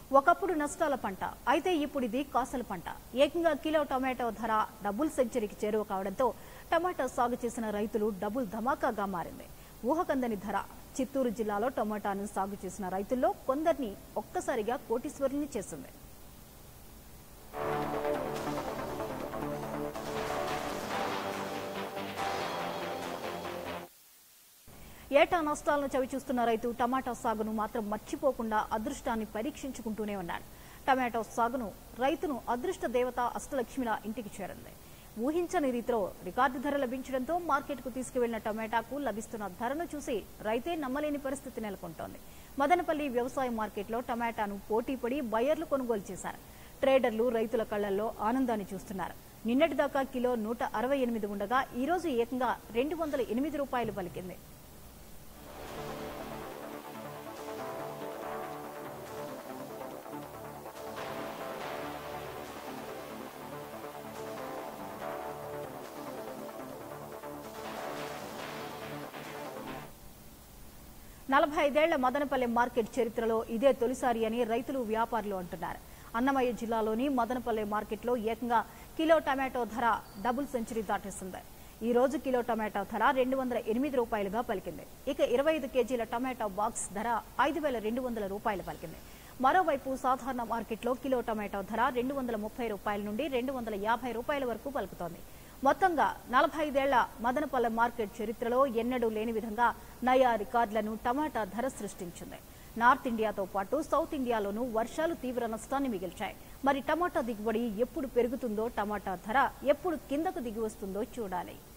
ఒకప్పుడు నష్టాల పంట అయితే ఇప్పుడు ఇది కాసల పంట ఏకంగా కిలో టమాటో ధర డబుల్ సెంచరీకి చేరువ కావడంతో టమాటా సాగు చేసిన రైతులు డబుల్ ధమాకాగా మారింది ఊహకందని ధర చిత్తూరు జిల్లాలో టమాటాను సాగు చేసిన రైతుల్లో కొందరిని ఒక్కసారిగా కోటీశ్వరుల్ని చేసింది ఏటా నష్టాలను చవిచూస్తున్న రైతు టమాటా సాగును మాత్రం మర్చిపోకుండా అదృష్టాన్ని పరీక్షించుకుంటూనే ఉన్నాడు టమాటో సాగును రైతును అదృష్ట దేవత అష్టలక్ష్మిల ఇంటికి చేరింది ఊహించని రీతిలో రికార్డు ధర లభించడంతో మార్కెట్కు తీసుకువెళ్లిన టమాటాకు లభిస్తున్న ధరను చూసి రైతే నమ్మలేని పరిస్థితి నెలకొంటోంది మదనపల్లి వ్యవసాయ మార్కెట్లో టమాటాను పోటీపడి బయర్లు కొనుగోలు చేశారు ట్రేడర్లు రైతుల కళ్లల్లో ఆనందాన్ని చూస్తున్నారు నిన్నటిదాకా కిలో నూట అరవై ఎనిమిది ఉండగా ఈ రోజు ఏకంగా రెండు వందల ఎనిమిది రూపాయలు పలికింది నలభై ఐదేళ్ల మదనపల్లె మార్కెట్ చరిత్రలో ఇదే తొలిసారి అని రైతులు వ్యాపారులు అంటున్నారు అన్నమయ్య జిల్లాలోని మదనపల్లె మార్కెట్లో ఏకంగా కిలో టమాటో ధర డబుల్ సెంచరీ దాటేసింది ఈ రోజు కిలో టమాటో ధర రెండు వందల ఎనిమిది రూపాయలుగా పలికింది ఇక ఇరవై ఐదు కేజీల టమాటో బాక్స్ ధర ఐదు వేల రెండు వందల రూపాయలు పలికింది మరోవైపు సాధారణ మార్కెట్లో కిలో టమాటో ధర రెండు వందల ముప్పై రూపాయల నుండి రెండు వందల యాభై రూపాయల వరకు పలుకుతోంది మొత్తంగా నలభై ఐదేళ్ల మదనపల్లె మార్కెట్ చరిత్రలో ఎన్నడూ లేని విధంగా నయా రికార్డులను టమాటా ధర సృష్టించింది నార్త్ ఇండియాతో పాటు సౌత్ ఇండియాలోనూ వర్షాలు తీవ్ర నష్టాన్ని మిగిల్చాయి మరి టమాటా దిగుబడి ఎప్పుడు పెరుగుతుందో టమాటా ధర ఎప్పుడు కిందకు దిగి వస్తుందో చూడాలి